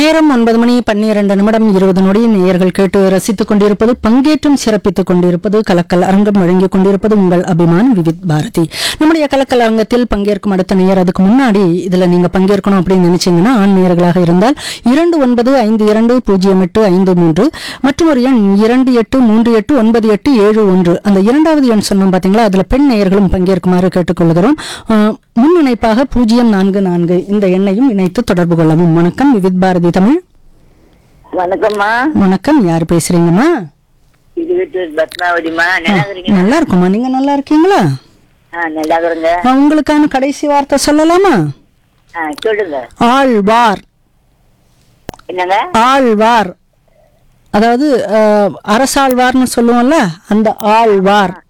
நேரம் ஒன்பது மணி பன்னிரண்டு நிமிடம் இருபது நொடி நேயர்கள் கேட்டு ரசித்துக் கொண்டிருப்பது பங்கேற்றும் சிறப்பித்துக் கொண்டிருப்பது கலக்கல் அரங்கம் வழங்கிக் கொண்டிருப்பது உங்கள் அபிமான் விவித் பாரதி நம்முடைய கலக்கல் அரங்கத்தில் பங்கேற்கும் அடுத்த நேயர் அதுக்கு முன்னாடி இதுல நீங்க பங்கேற்கணும் அப்படின்னு நினைச்சீங்கன்னா ஆண் நேயர்களாக இருந்தால் இரண்டு ஒன்பது ஐந்து இரண்டு பூஜ்ஜியம் எட்டு ஐந்து மூன்று மற்றும் ஒரு எண் இரண்டு எட்டு மூன்று எட்டு ஒன்பது எட்டு ஏழு ஒன்று அந்த இரண்டாவது எண் சொன்னோம் பாத்தீங்களா அதுல பெண் நேயர்களும் பங்கேற்குமாறு கேட்டுக்கொள்கிறோம் அஹ், முன் இணைப்பாக பூஜ்ஜியம் நான்கு நான்கு இந்த எண்ணையும் இணைத்து தொடர்பு கொள்ளவும் வணக்கம் விவித் பாரதி தமிழ் வணக்கம்மா வணக்கம் யார் பேசுறீங்கம்மா இது வீட்டு பத்மாவதிமா நல்லா இருக்கிறீங்க நல்லா இருக்குமா நீங்க நல்லா இருக்கீங்களா ஆ நல்லா இருக்கிறேங்க நான் உங்களுக்கான கடைசி வார்த்தை சொல்லலாமா ஆ சொல்லுங்க ஆழ்வார் என்னங்க ஆழ்வார் அதாவது அஹ், அரசாழ்வார்னு சொல்லுவோம்ல அந்த ஆழ்வார்